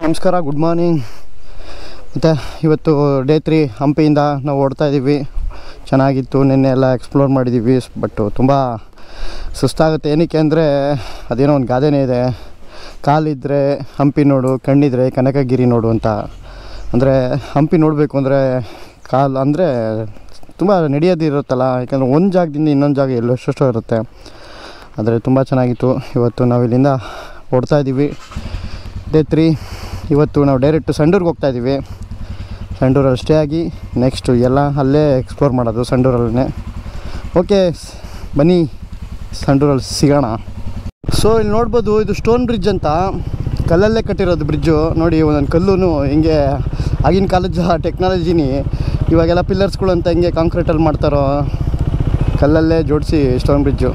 ನಮಸ್ಕಾರ good morning ಮತ್ತು ಇವತ್ತು ಡೇ ತ್ರೀ ಹಂಪಿಯಿಂದ ನಾವು ಓಡ್ತಾ ಇದ್ದೀವಿ ಚೆನ್ನಾಗಿತ್ತು ನಿನ್ನೆ ಎಲ್ಲ ಎಕ್ಸ್ಪ್ಲೋರ್ ಮಾಡಿದ್ದೀವಿ ಬಟ್ ತುಂಬ ಸುಸ್ತಾಗುತ್ತೆ ಏನಕ್ಕೆ ಅಂದರೆ ಅದೇನೋ ಒಂದು ಗಾದೆನೇ ಇದೆ ಕಾಲಿದ್ದರೆ ಹಂಪಿ ನೋಡು ಕಣ್ಣಿದ್ರೆ ಕನಕಗಿರಿ ನೋಡು ಅಂತ ಅಂದರೆ ಹಂಪಿ ನೋಡಬೇಕು ಅಂದರೆ ಕಾಲು ಅಂದರೆ ತುಂಬ ನಡೆಯೋದಿರುತ್ತಲ್ಲ ಯಾಕಂದರೆ ಒಂದು ಜಾಗದಿಂದ ಇನ್ನೊಂದು ಜಾಗ ಎಲ್ಲೋ ಎಷ್ಟೆಷ್ಟೋ ಇರುತ್ತೆ ಆದರೆ ತುಂಬ ಚೆನ್ನಾಗಿತ್ತು ಇವತ್ತು ನಾವು ಇಲ್ಲಿಂದ ಓಡ್ತಾ ಇದ್ದೀವಿ ಡೇ ತ್ರೀ ಇವತ್ತು ನಾವು ಡೈರೆಕ್ಟ್ ಸಂಡೂರ್ಗೆ ಹೋಗ್ತಾ ಇದ್ದೀವಿ ಸಂಡೂರಲ್ಲಿ ಸ್ಟೇ ಆಗಿ ನೆಕ್ಸ್ಟು ಎಲ್ಲ ಅಲ್ಲೇ ಎಕ್ಸ್ಪ್ಲೋರ್ ಮಾಡೋದು ಸಂಡೂರಲ್ಲೇ ಓಕೆ ಬನ್ನಿ ಸಂಡೂರಲ್ಲಿ ಸಿಗೋಣ ಸೊ ಇಲ್ಲಿ ನೋಡ್ಬೋದು ಇದು ಸ್ಟೋನ್ ಬ್ರಿಡ್ಜ್ ಅಂತ ಕಲ್ಲಲ್ಲೇ ಕಟ್ಟಿರೋದು ಬ್ರಿಡ್ಜು ನೋಡಿ ಒಂದೊಂದು ಕಲ್ಲೂ ಹಿಂಗೆ ಆಗಿನ ಕಾಲದ ಟೆಕ್ನಾಲಜಿನಿ ಇವಾಗೆಲ್ಲ ಪಿಲ್ಲರ್ಸ್ಗಳು ಅಂತ ಹಿಂಗೆ ಕಾಂಕ್ರೀಟಲ್ಲಿ ಮಾಡ್ತಾರೋ ಕಲ್ಲಲ್ಲೇ ಜೋಡಿಸಿ ಸ್ಟೋನ್ ಬ್ರಿಡ್ಜು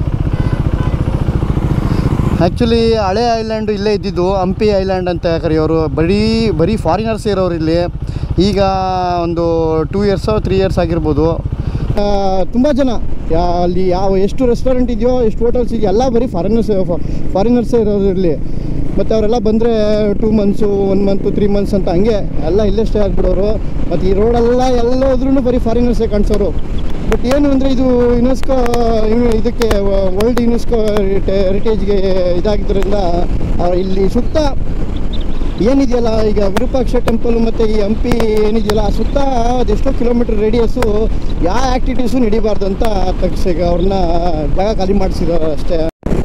ಆ್ಯಕ್ಚುಲಿ ಹಳೆ ಐಲ್ಯಾಂಡು ಇಲ್ಲೇ ಇದ್ದಿದ್ದು ಹಂಪಿ ಐಲ್ಯಾಂಡ್ ಅಂತ ಕರೆಯೋರು ಬರೀ ಬರೀ ಫಾರಿನರ್ಸ್ ಇರೋರು ಇಲ್ಲಿ ಈಗ ಒಂದು ಟೂ ಇಯರ್ಸೋ ತ್ರೀ ಇಯರ್ಸ್ ಆಗಿರ್ಬೋದು ತುಂಬ ಜನ ಯಾ ಅಲ್ಲಿ ಯಾವ ಎಷ್ಟು ರೆಸ್ಟೋರೆಂಟ್ ಇದೆಯೋ ಎಷ್ಟು ಹೋಟೆಲ್ಸ್ ಇದೆಯೋ ಎಲ್ಲ ಬರೀ ಫಾರಿನರ್ಸ್ ಫಾರಿನರ್ಸೇ ಇರೋರು ಇಲ್ಲಿ ಮತ್ತು ಅವರೆಲ್ಲ ಬಂದರೆ two months one month three months ಅಂತ ಹಂಗೆ ಎಲ್ಲ ಇಲ್ಲೇ ಸ್ಟೇ ಆಗಿಬಿಡೋರು ಮತ್ತು ಈ ರೋಡೆಲ್ಲ ಎಲ್ಲೋದ್ರೂ ಬರೀ ಫಾರಿನರ್ಸೇ ಕಾಣಿಸೋರು ಬಟ್ ಏನು ಅಂದರೆ ಇದು ಯುನೆಸ್ಕೋ ಇವ್- ಇದಕ್ಕೆ ವರ್ಲ್ಡ್ ಯುನೆಸ್ಕೋ ಹೆರಿಟೇಜ್ಗೆ ಇದಾಗಿದ್ದರಿಂದ ಆ, ಇಲ್ಲಿ ಸುತ್ತ ಏನಿದೆಯಲ್ಲ ಈಗ ವಿರೂಪಾಕ್ಷ ಟೆಂಪಲ್ ಮತ್ತು ಈ ಹಂಪಿ ಏನಿದೆಯಲ್ಲ ಆ ಸುತ್ತ ಅದೆಷ್ಟೋ ಕಿಲೋಮೀಟ್ರ್ ರೇಡಿಯಸ್ಸು ಯಾವ ಆ್ಯಕ್ಟಿವಿಟೀಸು ನಡಿಬಾರ್ದು ಅಂತ ತಗ್ಸಿಗ ಅವ್ರನ್ನ ಜಾಗ ಖಾಲಿ ಮಾಡಿಸಿದ್ದಾರೆ ಅಷ್ಟೇ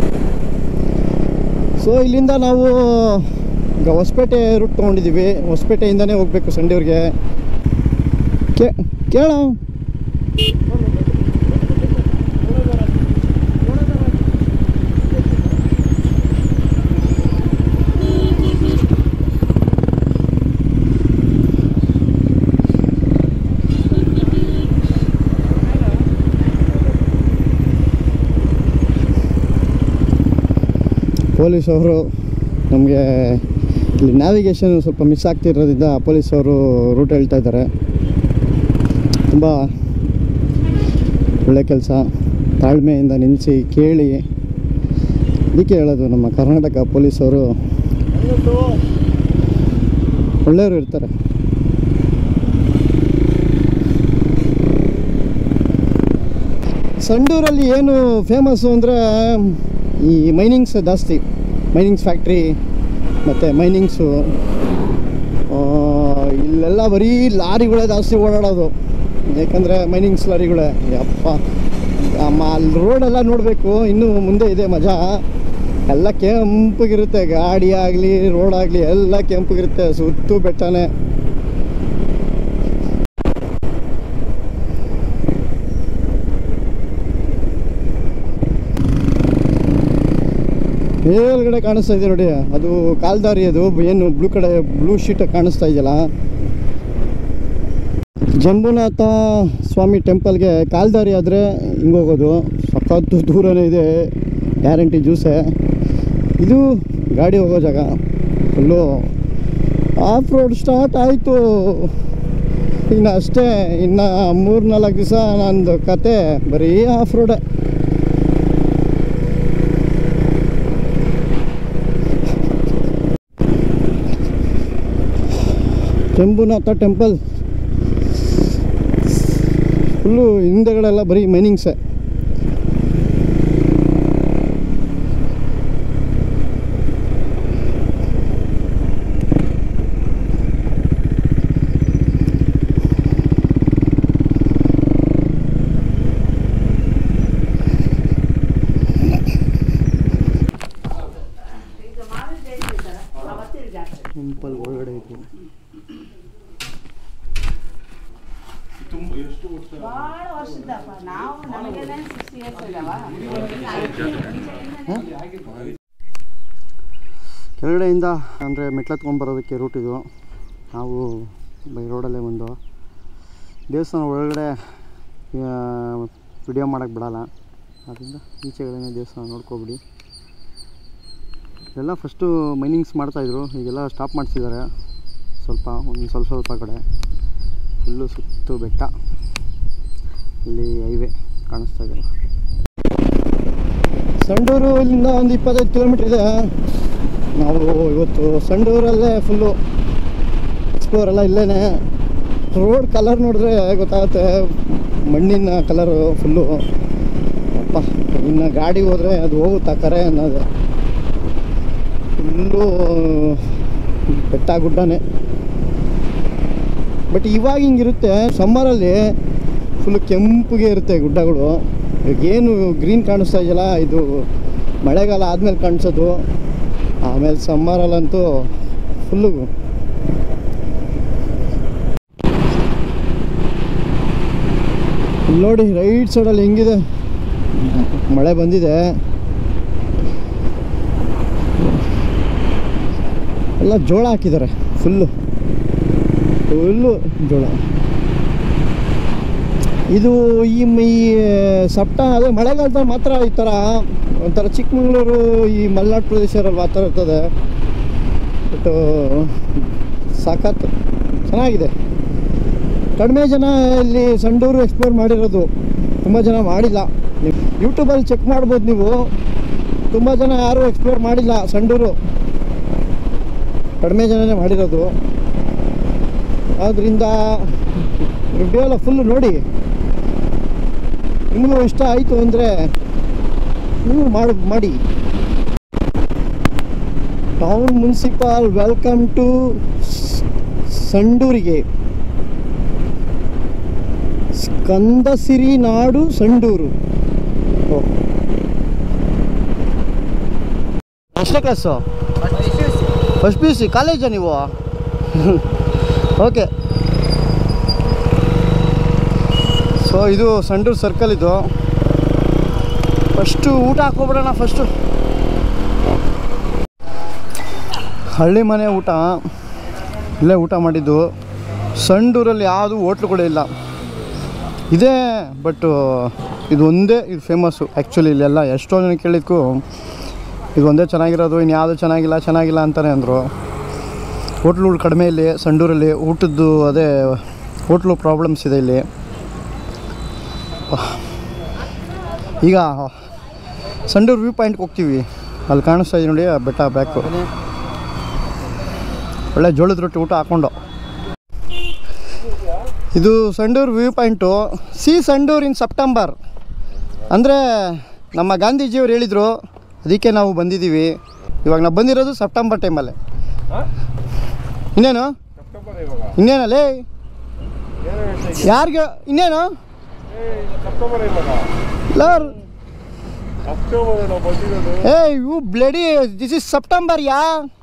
ಸೊ ಇಲ್ಲಿಂದ ನಾವು ಈಗ ಹೊಸಪೇಟೆ ರೂಟ್ ತೊಗೊಂಡಿದ್ದೀವಿ ಹೊಸಪೇಟೆಯಿಂದನೇ ಹೋಗಬೇಕು ಸಂಡೂರಿಗೆ ಕೇ ಕೇಳ ಪೊಲೀಸ್ ಅವರು ನಮಗೆ ಇಲ್ಲಿ ನ್ಯಾವಿಗೇಷನ್ ಸ್ವಲ್ಪ ಮಿಸ್ ಆಗ್ತಿರೋದ್ರಿಂದ ಪೊಲೀಸ್ ಅವರು ರೂಟ್ ಹೇಳ್ತಾ ಇದ್ದಾರೆ ತುಂಬ ಒಳ್ಳೆ ಕೆಲಸ ತಾಳ್ಮೆಯಿಂದ ನಿಲ್ಲಿಸಿ ಕೇಳಿ ಅದಕ್ಕೆ ಹೇಳೋದು ನಮ್ಮ ಕರ್ನಾಟಕ ಪೊಲೀಸವರು ಒಳ್ಳೆಯವರು ಇರ್ತಾರೆ ಸಂಡೂರಲ್ಲಿ ಏನು ಫೇಮಸ್ಸು ಅಂದರೆ ಈ ಮೈನಿಂಗ್ಸ್ ಜಾಸ್ತಿ ಮೈನಿಂಗ್ಸ್ ಫ್ಯಾಕ್ಟ್ರಿ ಮತ್ತು ಮೈನಿಂಗ್ಸು ಇಲ್ಲೆಲ್ಲ ಬರೀ ಲಾರಿಗಳೇ ಜಾಸ್ತಿ ಓಡಾಡೋದು ಯಾಕಂದರೆ ಮೈನಿಂಗ್ಸ್ ಲಾರಿಗಳೇ ಯಪ್ಪ ಅಮ್ಮ ಅಲ್ಲಿ ರೋಡೆಲ್ಲ ನೋಡಬೇಕು ಇನ್ನೂ ಮುಂದೆ ಇದೆ ಮಜಾ ಎಲ್ಲ ಕೆಂಪಗಿರುತ್ತೆ ಗಾಡಿ ಆಗಲಿ ರೋಡ್ ಆಗಲಿ ಎಲ್ಲ ಕೆಂಪಗಿರುತ್ತೆ ಸುತ್ತು ಬೆಟ್ಟನೇ ಮೇಲ್ಗಡೆ ಕಾಣಿಸ್ತಾ ಇದೆ ನೋಡಿ ಅದು ಕಾಲ್ದಾರಿ ಅದು ಏನು ಬ್ಲೂ ಕಡೆ ಬ್ಲೂ ಶೀಟ್ ಕಾಣಿಸ್ತಾ ಇದೆಯಲ್ಲ ಜಂಬುನಾಥ ಸ್ವಾಮಿ ಟೆಂಪಲ್ಗೆ ಕಾಲ್ದಾರಿ ಆದರೆ ಹಿಂಗೆ ಹೋಗೋದು ಸಖತ್ತು ದೂರನೇ ಇದೆ ಗ್ಯಾರಂಟಿ ಜ್ಯೂಸೆ ಇದು ಗಾಡಿ ಹೋಗೋ ಜಾಗ ಫುಲ್ಲು ಆಫ್ ರೋಡ್ ಸ್ಟಾರ್ಟ್ ಆಯಿತು ಇನ್ನು ಅಷ್ಟೇ ಇನ್ನು ಮೂರು ನಾಲ್ಕು ದಿವಸ ನಂದು ಕತೆ ಬರೀ ಆಫ್ ರೋಡೇ ಶಂಭುನಾಥ ಟೆಂಪಲ್ ಫುಲ್ಲು ಹಿಂದೆಗಳೆಲ್ಲ ಬರೀ ಮೈನಿಂಗ್ಸೆ ಟೆಂಪಲ್ ಒಳಗಡೆ ಇತ್ತು ಭಾಳ ವರ್ಷದಪ್ಪ ನಾವು ನಮಗೆಲ್ಲ ಸಿಕ್ಸ್ಟಿ ಇಯರ್ಸ್ ಇದಾವ ಕೆಳಗಡೆಯಿಂದ ಅಂದರೆ ಮೆಟ್ಲತ್ಕೊಂಡ್ಬರೋದಕ್ಕೆ ರೂಟ್ ಇದು ನಾವು ಬೈ ರೋಡಲ್ಲೇ ಬಂದು ದೇವಸ್ಥಾನ ಒಳಗಡೆ ವಿಡಿಯೋ ಮಾಡೋಕ್ಕೆ ಬಿಡಲ್ಲ ಅದರಿಂದ ಈಚೆಗಡೆನೇ ದೇವಸ್ಥಾನ ನೋಡ್ಕೊಬಿಡಿ ಎಲ್ಲ ಫಸ್ಟು ಮೈನಿಂಗ್ಸ್ ಮಾಡ್ತಾಯಿದ್ರು ಈಗೆಲ್ಲ ಸ್ಟಾಪ್ ಮಾಡಿಸಿದ್ದಾರೆ ಸ್ವಲ್ಪ ಒಂದು ಸ್ವಲ್ಪ ಸ್ವಲ್ಪ ಕಡೆ ಫುಲ್ಲು ಸುತ್ತು ಬೆಟ್ಟ ಇಲ್ಲಿ ಹೈವೇ ಕಾಣಿಸ್ತಾ ಇದೆಯಲ್ಲ ಸಂಡೂರು ಇಲ್ಲಿಂದ ಒಂದು ಇಪ್ಪತ್ತೈದು ಕಿಲೋಮೀಟ್ರ್ ಇದೆ ನಾವು ಇವತ್ತು ಸಂಡೂರಲ್ಲೇ ಫುಲ್ಲು ಎಕ್ಸ್ಪ್ಲೋರ್ ಎಲ್ಲ ಇಲ್ಲೇ ರೋಡ್ ಕಲರ್ ನೋಡಿದ್ರೆ ಗೊತ್ತಾಗುತ್ತೆ ಮಣ್ಣಿನ ಕಲರು ಫುಲ್ಲು ಅಪ್ಪ ಇನ್ನು ಗಾಡಿ ಹೋದರೆ ಅದು ಹೋಗುತ್ತಾ ಕರೆ ಅನ್ನೋದು ಫುಲ್ಲು ಬೆಟ್ಟ ಗುಡ್ಡನೇ ಬಟ್ ಇವಾಗ ಹಿಂಗಿರುತ್ತೆ ಸಮ್ಮರಲ್ಲಿ ಫುಲ್ಲು ಕೆಂಪುಗೆ ಇರುತ್ತೆ ಗುಡ್ಡಗಳು ಇವಾಗ ಏನು ಗ್ರೀನ್ ಕಾಣಿಸ್ತಾ ಇದೆಯಲ್ಲ ಇದು ಮಳೆಗಾಲ ಆದಮೇಲೆ ಕಾಣಿಸೋದು ಆಮೇಲೆ ಸಮ್ಮರಲ್ಲಂತೂ ಫುಲ್ಲು ಇಲ್ಲಿ ನೋಡಿ ರೈಟ್ ಸೈಡಲ್ಲಿ ಹೆಂಗಿದೆ ಮಳೆ ಬಂದಿದೆ ಎಲ್ಲ ಜೋಳ ಹಾಕಿದ್ದಾರೆ ಫುಲ್ಲು ಫುಲ್ಲು ಜೋಳ ಇದು ಈ ಮ- ಈ ಸಪ್ಟ ಅದೇ ಮಳೆಗಾಲದಲ್ಲಿ ಮಾತ್ರ ಈ ಥರ ಒಂಥರ ಚಿಕ್ಕಮಗಳೂರು ಈ ಮಲೆನಾಡು ಪ್ರದೇಶದಲ್ಲಿ ಆ ಥರ ಇರ್ತದೆ ಬಟ್ ಸಾಕತ್ ಚೆನ್ನಾಗಿದೆ ಕಡಿಮೆ ಜನ ಇಲ್ಲಿ ಸಂಡೂರು ಎಕ್ಸ್ಪ್ಲೋರ್ ಮಾಡಿರೋದು ತುಂಬ ಜನ ಮಾಡಿಲ್ಲ ನೀವು ಯೂಟ್ಯೂಬಲ್ಲಿ ಚೆಕ್ ಮಾಡ್ಬೋದು ನೀವು ತುಂಬ ಜನ ಯಾರೂ ಎಕ್ಸ್ಪ್ಲೋರ್ ಮಾಡಿಲ್ಲ ಸಂಡೂರು ಕಡಿಮೆ ಜನನೇ ಮಾಡಿರೋದು ಆದ್ದರಿಂದ ವಿಡಿಯೋ ಎಲ್ಲ ಫುಲ್ಲು ನೋಡಿ ನಿಮಗೂ ಇಷ್ಟ ಆಯಿತು ಅಂದರೆ ನೀವು ಮಾಡಿ ಮಾಡಿ ಟೌನ್ ಮುನ್ಸಿಪಾಲ್ ವೆಲ್ಕಮ್ ಟು ಸಂಡೂರಿಗೆ ಸ್ಕಂದಸಿರಿ ನಾಡು ಸಂಡೂರು ಓ. ಎಷ್ಟನೇ class first P U C ಕಾಲೇಜಾ ನೀವು ಓಕೆ ಸೊ ಇದು ಸಂಡೂರು ಸರ್ಕಲ್ ಇದು ಫಸ್ಟು ಊಟ ಹಾಕೋಬಿಡೋಣ ಫಸ್ಟು ಹಳ್ಳಿ ಮನೆ ಊಟ ಇಲ್ಲೇ ಊಟ ಮಾಡಿದ್ದು ಸಂಡೂರಲ್ಲಿ ಯಾವುದು ಹೋಟ್ಲುಗಳೇ ಇಲ್ಲ ಇದೆ ಬಟ್ಟು ಇದು ಒಂದೇ ಇದು ಫೇಮಸ್ಸು ಆ್ಯಕ್ಚುಲಿ ಇಲ್ಲೆಲ್ಲ ಎಷ್ಟೋ ಜನ ಕೇಳಿದ್ಕು ಇದು ಒಂದೇ ಚೆನ್ನಾಗಿರೋದು ಇನ್ನು ಯಾವುದು ಚೆನ್ನಾಗಿಲ್ಲ ಚೆನ್ನಾಗಿಲ್ಲ ಅಂತಾನೆ ಅಂದರು ಹೋಟ್ಲುಗಳು ಕಡಿಮೆ ಇಲ್ಲಿ ಸಂಡೂರಲ್ಲಿ ಊಟದ್ದು ಅದೇ ಹೋಟ್ಲು ಪ್ರಾಬ್ಲಮ್ಸ್ ಇದೆ ಇಲ್ಲಿ ಈಗ ಸಂಡೂರು ವ್ಯೂ ಪಾಯಿಂಟ್ಗೆ ಹೋಗ್ತೀವಿ ಅಲ್ಲಿ ಕಾಣಿಸ್ತಾ ಇದೆ ನೋಡಿ ಆ ಬೆಟ್ಟ ಬ್ಯಾಕು ಒಳ್ಳೆ ಜೋಳದ ರೊಟ್ಟಿ ಊಟ ಹಾಕ್ಕೊಂಡು ಇದು Sandur view point see Sandur in September ಅಂದರೆ ನಮ್ಮ ಗಾಂಧೀಜಿಯವರು ಹೇಳಿದರು ಅದಕ್ಕೆ ನಾವು ಬಂದಿದ್ದೀವಿ ಇವಾಗ ನಾವು ಬಂದಿರೋದು ಸೆಪ್ಟೆಂಬರ್ ಟೈಮಲ್ಲಿ ಇನ್ನೇನು ಸೆಪ್ಟೆಂಬರ್ ಇವಾಗ ಇನ್ನೇನಲ್ಲೇ ಏನು ಹೇಳ್ತಾ ಯಾರಿಗೆ ಇನ್ನೇನು ಸೆಪ್ಟೆಂಬರ್ ಇವಾಗ ಲರ್ ಅಕ್ಟೋಬರ್ ನಾವು ಬಂದಿರೋದು ಏ you bloody this is September ಯಾ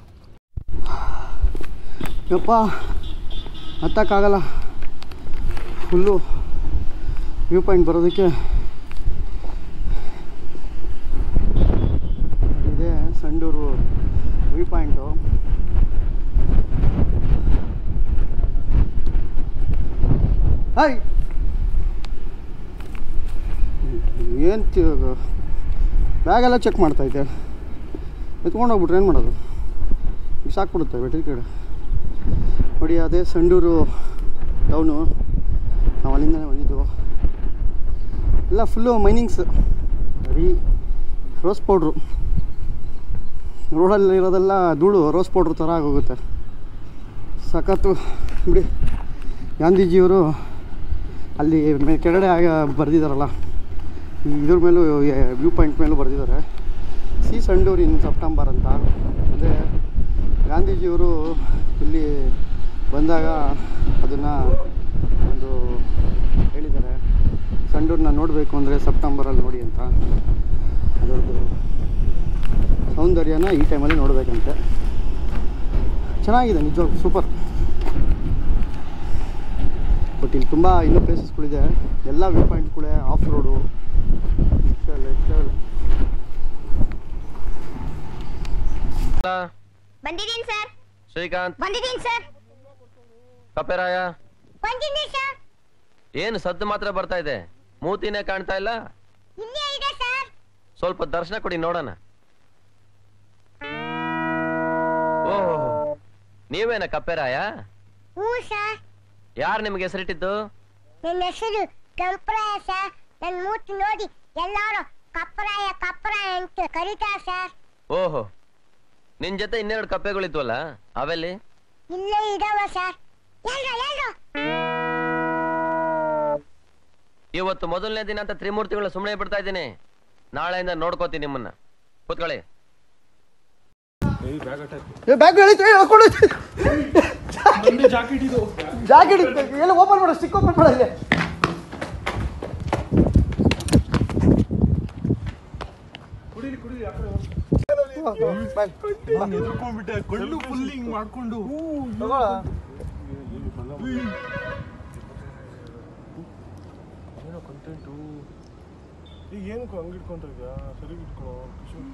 ಯಪ್ಪ ಹತ್ತಕ್ಕಾಗಲ್ಲ ಫುಲ್ಲು ವ್ಯೂ ಪಾಯಿಂಟ್ ಬರೋದಕ್ಕೆ ಇದೆ ಸಂಡೂರು ವ್ಯೂ ಪಾಯಿಂಟು ಹಾಯ್ ಏನು ಬ್ಯಾಗೆಲ್ಲ ಚೆಕ್ ಮಾಡ್ತೈತೆ ಎತ್ಕೊಂಡು ಹೋಗ್ಬಿಟ್ರೆ ಏನು ಮಾಡೋದು ಬಿಸಾಕ್ಬಿಡುತ್ತೆ ಬೆಟ್ರಿ ಕಡೆ ನೋಡಿ ಅದೇ ಸಂಡೂರು ಟೌನು ನಾವು ಅಲ್ಲಿಂದನೇ ಬಂದಿದ್ದು ಎಲ್ಲ ಫುಲ್ಲು ಮೈನಿಂಗ್ಸ್ ಬರೀ ರೋಸ್ ಪೌಡ್ರು ರೋಡಲ್ಲಿ ಇರೋದೆಲ್ಲ ಧೂಳು ರೋಸ್ ಪೌಡ್ರ್ ಥರ ಆಗೋಗುತ್ತೆ ಸಖತ್ತು ಬಿಡಿ ಗಾಂಧೀಜಿಯವರು ಅಲ್ಲಿ ಮೇ ಕೆಳಗಡೆ ಆಗ ಬರೆದಿದ್ದಾರಲ್ಲ ಈ ಇದ್ರ ಮೇಲೂ ವ್ಯೂ ಪಾಯಿಂಟ್ ಮೇಲೂ ಬರೆದಿದ್ದಾರೆ ಸಿ ಸಂಡೂರ್ ಇನ್ ಸೆಪ್ಟೆಂಬರ್ ಅಂತ ಅಂದರೆ ಗಾಂಧೀಜಿಯವರು ಇಲ್ಲಿ ಬಂದಾಗ ಅದನ್ನು ಒಂದು ಹೇಳಿದ್ದಾರೆ ಸಂಡೂರನ್ನ ನೋಡಬೇಕು ಅಂದರೆ ಸೆಪ್ಟೆಂಬರಲ್ಲಿ ನೋಡಿ ಅಂತ ಅದರದ್ದು ಸೌಂದರ್ಯನ ಈ ಟೈಮಲ್ಲಿ ನೋಡಬೇಕಂತೆ ಚೆನ್ನಾಗಿದೆ ನಿಜವಾಗ್ಲೂ ಸೂಪರ್ ಬಟ್ ಇಲ್ಲಿ ತುಂಬ ಇನ್ನೂ ಪ್ಲೇಸಸ್ಗಳಿದೆ ಎಲ್ಲ ವ್ಯೂ ಪಾಯಿಂಟ್ಗಳೇ ಆಫ್ ರೋಡು ನೆಕ್ಸ್ಟ್ ನೆಕ್ಸ್ಟ್ ಬಂದಿದ್ದೀನಿ ಸರ್ ಶ್ರೀಕಾಂತ್ ಬಂದಿದ್ದೀನಿ ಸರ್ ಕಪೆರಾಯ ಬಂದಿದ್ದೀನಿ ಸರ್ ಏನು ಸದ್ದು ಮಾತ್ರ ಬರ್ತಾ ಇದೆ ಮೂತಿನೇ ಕಾಣ್ತಾ ಇಲ್ಲ ಇಲ್ಲೇ ಇದೆ ಸರ್ ಸ್ವಲ್ಪ ದರ್ಶನ ಕೊಡಿ ನೋಡೋಣ ಓಹೋ ನೀವೇನ ಕಪ್ಪೆರಾಯ ಹ್ಞೂ ಸರ್ ಯಾರು ನಿಮ್ಗೆ ಹೆಸರಿಟ್ಟಿದ್ದು ನನ್ನ ಹೆಸರು ಕೆಂಪರಾಯ ಸರ್ ನನ್ನ ಮೂತಿ ನೋಡಿ ಎಲ್ಲರೂ ಕಪ್ಪರಾಯ ಕಪ್ಪರಾಯ ಅಂತ ಕರೀತಾರೆ ಸರ್ ಓಹೋ ನಿನ್ ಜೊತೆ ಇನ್ನೆರಡು ಕಪ್ಪೆಗಳಿದ್ವಲ್ಲ ಅವೆಲ್ಲಿ ಇಲ್ಲೇ ಇದಾವ ಸರ್ ಎಲ್ರು ಎಲ್ರು ಇವತ್ತು ಮೊದಲನೇ ದಿನ ಅಂತ ತ್ರಿಮೂರ್ತಿಗಳ ಸುಮ್ಮನೆ ಬಿಡ್ತಾ ಇದ್ದೀನಿ ನಾಳೆಯಿಂದ ನೋಡ್ಕೋತೀನಿ ನಿಮ್ಮನ್ನ ಕೂತ್ಕೊಳ್ಳಿ ಬ್ಯಾಗ್ ಹೇಳಿತ್ತು ಹಾಕೊಂಡು ಜಾಕೆಟ್ ಎಲ್ಲ ಓಪನ್ ಮಾಡು ಸ್ಟಿಕ್ ಓಪನ್ ಮಾಡ ಇಲ್ಲಿ ಕಳ್ಳು ಫುಲ್ ಹಿಂಗ್ ಮಾಡ್ಕೊಂಡು ಏನೋ ಕಂಟೆಂಟು ಈಗ ಏನಕ್ಕೂ ಹಂಗೆ ಇಟ್ಕೊಂತ ಇದ್ಯಾ ಸರಿ ಇಟ್ಕೊ ಕಿಶೋರ್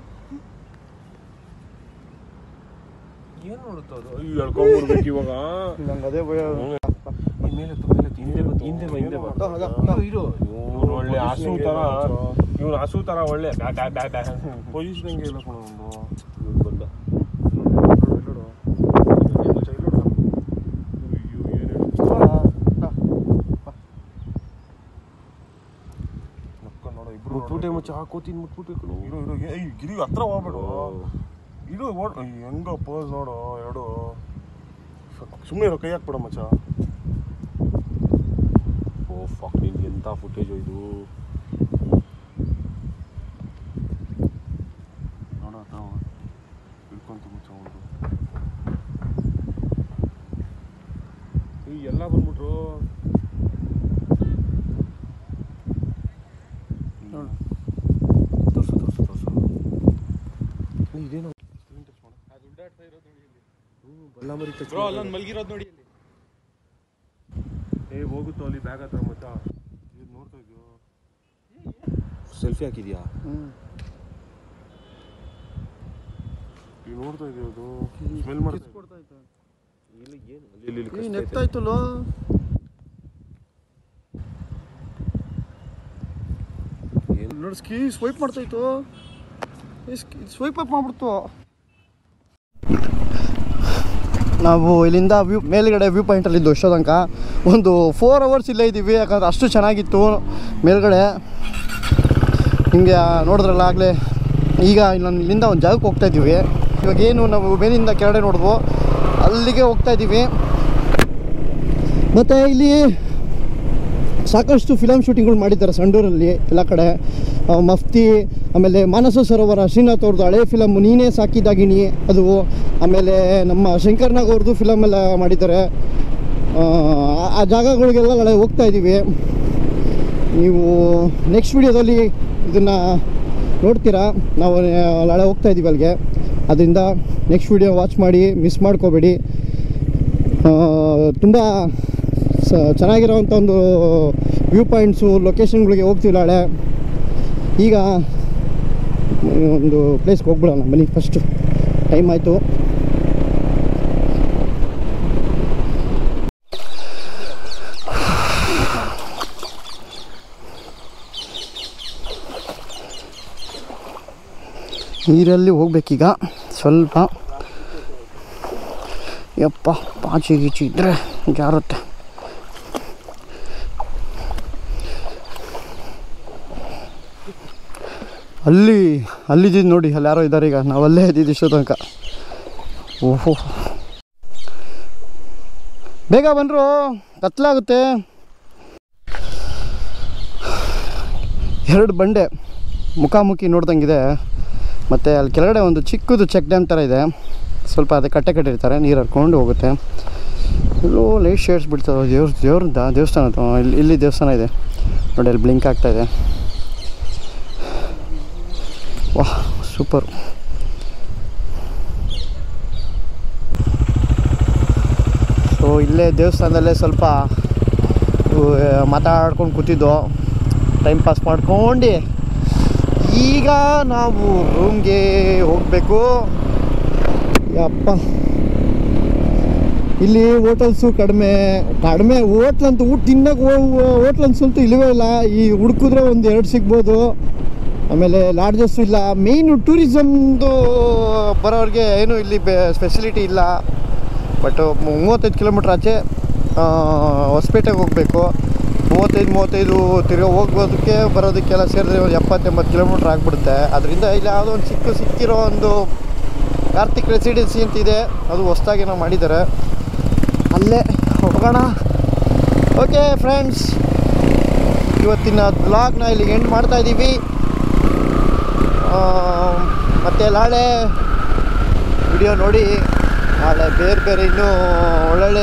ಏನು ನೋಡುತ್ತೋ ಅದು ಅಯ್ಯೋ ಎಳ್ಕೊಂಡ್ಬಿಡ್ಬೇಕು ಇವಾಗ ನಂಗೆ ಅದೇ ಭಯ ಈ ಮೇಲೆ ಎತ್ತು, ಮೇಲೆ ಎತ್ತು, ಹಿಂದೆ ಬಂದು ಹಿಂದೆ ಬಾ ಹಿಂದೆ ಬಾ ಇರು ಇವ್ನು ಒಳ್ಳೆ ಹಸು ತರ ಇವ್ನು ಹಸು ತರ ಒಳ್ಳೆ ಬ್ಯಾ ಬ್ಯಾ ಬ್ಯಾ ಬ್ಯಾ ಪೊಲೀಸ್ ನಂಗೆ ಇಲ್ಲ ಕಣ ಒಂದು ಇವ್ನು ಬಂದ ನೋಡು, ನೋಡು. ಮಚ್ಚ, ಇಲ್ಲಿ ನೋಡು. ಅಯ್ಯೋ, ಏನ್ ಹೇಳ್ತಿ? ನಕ್ಕ ನೋಡು, ಇಬ್ರು ಮುಟ್ಬಿಟ್ಟೆ ಮಚ್ಚ ಹಾಕೋತೀನಿ ಮುಟ್ಬಿಟ್ಟೆ ಕಣೋ. ಇರು ಇರು ಏಯ್ ಗಿರಿಗೆ ಹತ್ರ ಹೋಗ್ಬೇಡು ಇರು ಓಡ್ ಅಯ್ಯ್, ಹೆಂಗ ಪೋಸ್ ನೋಡು ಎರಡು ಸುಮ್ಮನೆ ಇರೋ ಕೈ ಹಾಕ್ಬೇಡ ಮಚ್ಚ ಓ ಫಕ್ ನಿನ್ಗೆ ಎಂಥ ಫುಟೇಜು ಇದು ನೋಡ ನಾವು ಹಿಡ್ಕೊಂತ ಮಚ್ಚ ಒಂದು ಈ ಎಲ್ಲ ಬಂದ್ಬಿಟ್ರು ತೋರ್ಸು ತೋರ್ಸು ತೋರ್ಸು ಏ, ಇದೇನು ಸ್ಕ್ರೀನ್ ಟಚ್ ಮಾಡು ಹ್ಞೂ ಬಲ್ಲ ಮರಿ ಟಚ್ ಅಲ್ಲೊಂದು ಮಲ್ಗಿರೋದು ನೋಡಿ ಅಲ್ಲಿ ಏ ಹೋಗುತ್ತೋ ಅಲ್ಲಿ ಬ್ಯಾಗ್ ಹತ್ರ ಮಚ್ಚ ಇದು ನೋಡ್ತಾ ಇದೆಯೋ ಸೆಲ್ಫಿ ಹಾಕಿದ್ಯಾ ಈಗ ನೋಡ್ತಾ ಇದೆಯೋ ಅದು ಸ್ಮೆಲ್ ಮಾಡ್ತಾ ಇದೆ. ಇಲ್ಲಿ ಏನು ಅಲ್ಲಿ ಇಲ್ಲಿ ಇಲ್ಲಿ ಕಷ್ಟ ಐತೆ. ನೆಕ್ತಾಯ್ತಲ್ಲ ಏನು? ನೋಡಿ ಸ್ಕೀ ಸ್ವೈಪ್ ಮಾಡ್ತಾಯಿತ್ತು ಸ್ವೈಪ್ ಅಪ್ ಮಾಡ್ಬಿಡ್ತು ನಾವು ಇಲ್ಲಿಂದ ವ್ಯೂ ಮೇಲ್ಗಡೆ ವ್ಯೂ ಪಾಯಿಂಟಲ್ಲಿ ಇದ್ದು ಎಷ್ಟೋ ತನಕ ಒಂದು ಫೋರ್ ಅವರ್ಸ್ ಇಲ್ಲೇ ಇದ್ದೀವಿ ಯಾಕಂದ್ರೆ ಅಷ್ಟು ಚೆನ್ನಾಗಿತ್ತು ಮೇಲ್ಗಡೆ ಹಿಂಗೆ ನೋಡಿದ್ರಲ್ಲ ಆಗಲೇ ಈಗ ನಾನು ಇಲ್ಲಿಂದ ಒಂದು ಜಾಗಕ್ಕೆ ಹೋಗ್ತಾ ಇದ್ದೀವಿ ಇವಾಗ ಏನು ನಾವು ಮೇಲಿಂದ ಕೆಳಗಡೆ ನೋಡಿದ್ವು ಅಲ್ಲಿಗೆ ಹೋಗ್ತಾ ಇದ್ದೀವಿ ಮತ್ತು ಇಲ್ಲಿ ಸಾಕಷ್ಟು ಫಿಲಮ್ ಶೂಟಿಂಗ್ಗಳು ಮಾಡಿದ್ದಾರೆ ಸಂಡೂರಲ್ಲಿ ಎಲ್ಲ ಕಡೆ ಆ, ಮಫ್ತಿ ಆಮೇಲೆ ಮಾನಸ ಸರೋವರ ಶ್ರೀನಾಥ್ ಅವ್ರದ್ದು ಹಳೆ ಫಿಲಮ್ ನೀನೇ ಸಾಕಿದಾಗಿಣಿ ಅದು ಆಮೇಲೆ ನಮ್ಮ ಶಂಕರ್ನಾಗ್ ಅವ್ರದ್ದು ಫಿಲಮ್ ಎಲ್ಲ ಮಾಡಿದ್ದಾರೆ ಆ, ಆ- ಆ ಜಾಗಗಳಿಗೆಲ್ಲ ನಾಳೆ ಹೋಗ್ತಾ ಇದ್ದೀವಿ ನೀವು ನೆಕ್ಸ್ಟ್ ವಿಡಿಯೋದಲ್ಲಿ ಇದನ್ನು ನೋಡ್ತೀರಾ ನಾವು ನಾಳೆ ಹೋಗ್ತಾ ಇದ್ದೀವಿ ಅಲ್ಲಿಗೆ ಅದರಿಂದ ನೆಕ್ಸ್ಟ್ ವಿಡಿಯೋ ವಾಚ್ ಮಾಡಿ ಮಿಸ್ ಮಾಡ್ಕೋಬೇಡಿ ತುಂಬ ಸ ಚೆನ್ನಾಗಿರೋವಂಥ ಒಂದು ವ್ಯೂ ಪಾಯಿಂಟ್ಸು ಲೊಕೇಶನ್ಗಳಿಗೆ ಹೋಗ್ತೀವಿ ನಾಳೆ ಈಗ ಒಂದು ಪ್ಲೇಸ್ಗೆ ಹೋಗ್ಬಿಡೋಣ ಬನ್ನಿ ಫಸ್ಟು ಟೈಮ್ ಆಯಿತು ನೀರಲ್ಲಿ ಹೋಗ್ಬೇಕೀಗ ಸ್ವಲ್ಪ ಯಪ್ಪ ಪಾಚಿ ಗೀಚಿ ಇದ್ದರೆ ಜಾರುತ್ತೆ ಅಲ್ಲಿ ಅಲ್ಲಿದ್ದು ನೋಡಿ ಅಲ್ಲಿ ಯಾರೋ ಇದ್ದಾರೆ ಈಗ ನಾವು ಅಲ್ಲೇ ಇದ್ದಿದ್ದು ಇಷ್ಟೋ ತನಕ ಓಹೋ ಬೇಗ ಬನ್ರು ಕತ್ಲಾಗುತ್ತೆ ಎರಡು ಬಂಡೆ ಮುಖಾಮುಖಿ ನೋಡ್ದಂಗಿದೆ ಮತ್ತು ಅಲ್ಲಿ ಕೆಳಗಡೆ ಒಂದು ಚಿಕ್ಕದು ಚೆಕ್ ಡ್ಯಾಮ್ ಥರ ಇದೆ ಸ್ವಲ್ಪ ಅದೇ ಕಟ್ಟೆ ಕಟ್ಟಿರ್ತಾರೆ ನೀರು ಹರ್ಕೊಂಡು ಹೋಗುತ್ತೆ ಇಲ್ಲೂ ಲೈಟ್ ಶೇಡ್ಸ್ ಬಿಡ್ತವೆ ದೇವ್ರ ದೇವ್ರದ ದೇವಸ್ಥಾನ ಅದು. ಇಲ್ಲಿ ಇಲ್ಲಿ ದೇವಸ್ಥಾನ ಇದೆ ನೋಡಿ ಅಲ್ಲಿ ಬ್ಲಿಂಕ್ ಆಗ್ತಾ ಇದೆ ವಾಹ್ ಸೂಪರ್ ಸೊ ಇಲ್ಲೇ ದೇವಸ್ಥಾನದಲ್ಲೇ ಸ್ವಲ್ಪ ಉ, ಮಾತಾಡ್ಕೊಂಡು ಕೂತಿದ್ದೋ ಟೈಮ್ ಪಾಸ್ ಮಾಡ್ಕೊಂಡು ಈಗ ನಾವು ರೂಮ್ಗೆ ಹೋಗಬೇಕು ಯಪ್ಪ ಇಲ್ಲಿ ಹೋಟೆಲ್ಸು ಕಡಿಮೆ ಕಡಿಮೆ ಹೋಟ್ಲಂತೂ ಊಟ ತಿನ್ನಕ್ಕೆ ಹೋಟ್ಲನ್ಸಂತೂ ಇಲ್ಲವೇ ಇಲ್ಲ ಈ ಹುಡುಕಿದ್ರೆ ಒಂದು ಎರಡು ಸಿಗ್ಬೋದು ಆಮೇಲೆ ಲಾಡ್ಜಸ್ಸು ಇಲ್ಲ ಮೇಯ್ನು ಟೂರಿಸಮ್ದು ಬರೋರಿಗೆ ಏನು ಇಲ್ಲಿ ಬೆ ಫೆಸಿಲಿಟಿ ಇಲ್ಲ ಬಟ್ ಮೂವತ್ತೈದು ಕಿಲೋಮೀಟ್ರ್ ಆಚೆ ಆ, ಹೊಸಪೇಟೆಗೆ ಹೋಗಬೇಕು ಮೂವತ್ತೈದು ಮೂವತ್ತೈದು ತಿರ್ಗಾ ಹೋಗೋದಕ್ಕೆ ಬರೋದಕ್ಕೆಲ್ಲ ಸೇರಿದ್ರೆ ಒಂದು ಎಪ್ಪತ್ತೆಂಬತ್ತು ಕಿಲೋಮೀಟ್ರ್ ಆಗಿಬಿಡುತ್ತೆ ಅದರಿಂದ ಇಲ್ಲಿ ಯಾವುದೋ ಒಂದು ಚಿಕ್ಕ ಸಿಕ್ಕಿರೋ ಒಂದು ಕಾರ್ತಿಕ್ ರೆಸಿಡೆನ್ಸಿ ಅಂತಿದೆ ಅದು ಹೊಸ್ದಾಗಿ ನಾವು ಮಾಡಿದ್ದಾರೆ ಅಲ್ಲೇ ಹೋಗೋಣ ಓಕೆ ಫ್ರೆಂಡ್ಸ್ ಇವತ್ತಿನ ಬ್ಲಾಗ್ನ ಇಲ್ಲಿಗೆ ಎಂಡ್ ಮಾಡ್ತಾ ಇದ್ದೀವಿ ಮತ್ತು ನಾಳೆ ವಿಡಿಯೋ ನೋಡಿ ನಾಳೆ ಬೇರೆ ಬೇರೆ ಇನ್ನೂ ಒಳ್ಳೊಳ್ಳೆ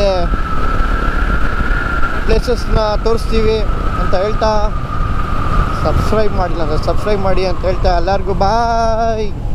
ಪ್ಲೇಸಸ್ನ ತೋರಿಸ್ತೀವಿ ಅಂತ ಹೇಳ್ತಾ ಸಬ್ಸ್ಕ್ರೈಬ್ ಮಾಡಿಲ್ಲ ಅಂದರೆ ಸಬ್ಸ್ಕ್ರೈಬ್ ಮಾಡಿ ಅಂತ ಹೇಳ್ತಾ ಎಲ್ಲರಿಗೂ ಬಾಯ್